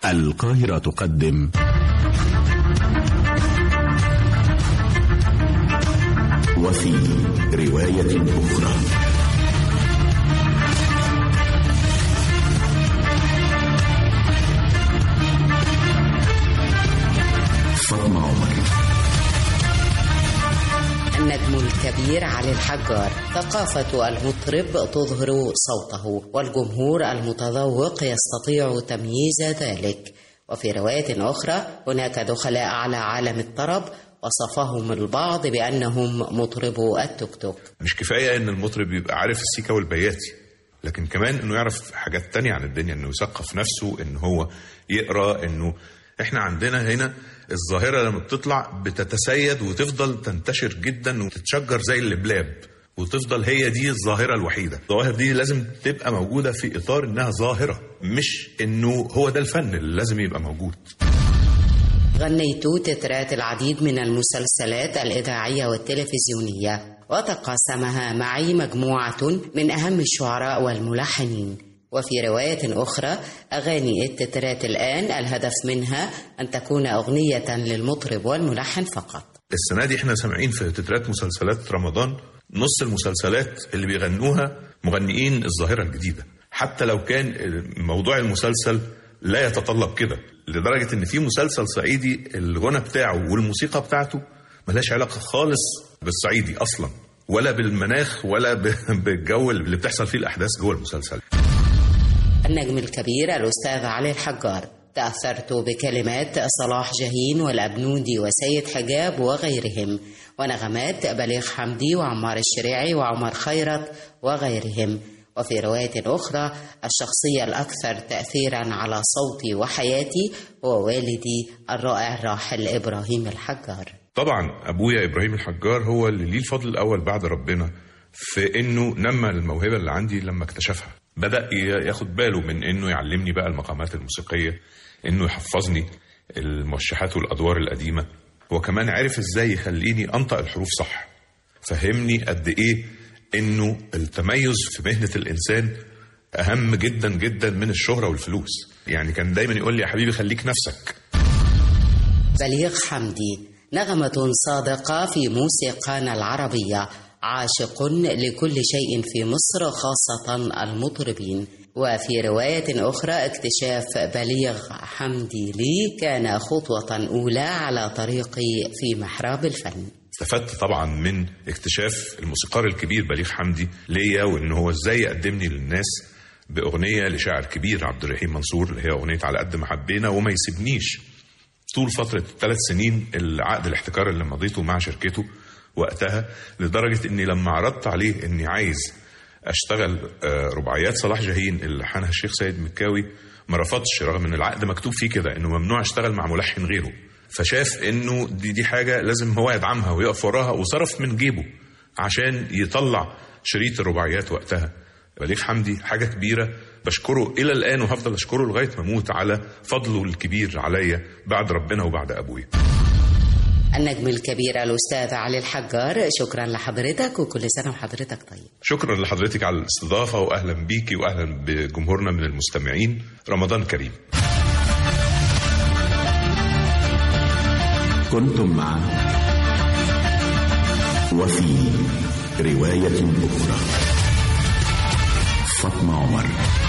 القاهرة تقدم وفي رواية أخرى فاطمة عمر النجم الكبير علي الحجار ثقافة المطرب تظهر صوته والجمهور المتذوق يستطيع تمييز ذلك وفي رواية أخرى هناك دخلاء على عالم الطرب وصفهم البعض بأنهم مطربو التوك توك مش كفايه ان المطرب يبقى عارف السيكا والبياتي لكن كمان انه يعرف حاجات تانية عن الدنيا انه يثقف نفسه ان هو يقرا انه احنا عندنا هنا الظاهره لما بتطلع بتتسيد وتفضل تنتشر جدا وتتشجر زي اللبلاب وتفضل هي دي الظاهرة الوحيدة الظواهر دي لازم تبقى موجودة في إطار إنها ظاهرة مش إنه هو ده الفن اللي لازم يبقى موجود غنيت تترات العديد من المسلسلات الإذاعية والتلفزيونية وتقاسمها معي مجموعة من أهم الشعراء والملحنين وفي رواية أخرى أغاني التترات الآن الهدف منها أن تكون أغنية للمطرب والملحن فقط السنة دي احنا سامعين في تترات مسلسلات رمضان نص المسلسلات اللي بيغنوها مغنيين الظاهرة الجديدة حتى لو كان موضوع المسلسل لا يتطلب كده لدرجة ان في مسلسل صعيدي الغنى بتاعه والموسيقى بتاعته ملهاش علاقة خالص بالصعيدي اصلا ولا بالمناخ ولا ب- بالجو اللي بتحصل فيه الاحداث جوه المسلسل النجم الكبير الأستاذ علي الحجار تأثرت بكلمات صلاح جاهين والأبنودي وسيد حجاب وغيرهم ونغمات بليغ حمدي وعمار الشريعي وعمر خيرت وغيرهم وفي رواية أخرى الشخصية الأكثر تأثيرا على صوتي وحياتي هو والدي الرائع الراحل إبراهيم الحجار طبعا ابويا ابراهيم الحجار هو اللي ليه الفضل الاول بعد ربنا في انه نمى الموهبه اللي عندي لما اكتشفها بدا ي- ياخد باله من انه يعلمني بقى المقامات الموسيقيه انه يحفظني الموشحات والادوار القديمه هو كمان عرف ازاي يخليني انطق الحروف صح فهمني قد ايه انه التميز في مهنه الانسان اهم جدا جدا من الشهره والفلوس يعني كان دايما يقول لي يا حبيبي خليك نفسك بليغ حمدي نغمة صادقة في موسيقانا العربية عاشق لكل شيء في مصر خاصة المطربين وفي رواية أخرى اكتشاف بليغ حمدي لي كان خطوة أولى على طريقي في محراب الفن استفدت طبعا من اكتشاف الموسيقار الكبير بليغ حمدي ليا وان هو ازاي يقدمني للناس باغنيه لشاعر كبير عبد الرحيم منصور اللي هي اغنيه على قد ما حبينا وما يسيبنيش طول فتره الثلاث سنين العقد الاحتكار اللي مضيته مع شركته وقتها لدرجه اني لما عرضت عليه اني عايز اشتغل آه، رباعيات صلاح جاهين اللي لحنها الشيخ سيد مكاوي ما رفضش رغم ان العقد مكتوب فيه كده انه ممنوع اشتغل مع ملحن غيره فشاف انه دي دي حاجه لازم هو يدعمها ويقف وراها وصرف من جيبه عشان يطلع شريط الرباعيات وقتها بليغ حمدي حاجه كبيره بشكره الى الان وهفضل اشكره لغايه ما اموت على فضله الكبير عليا بعد ربنا وبعد ابويا النجم الكبير الأستاذ علي الحجار شكرا لحضرتك وكل سنة وحضرتك طيب شكرا لحضرتك على الاستضافه واهلا بيكي واهلا بجمهورنا من المستمعين رمضان كريم كنتم مع وفي رواية أخرى فاطمة عمر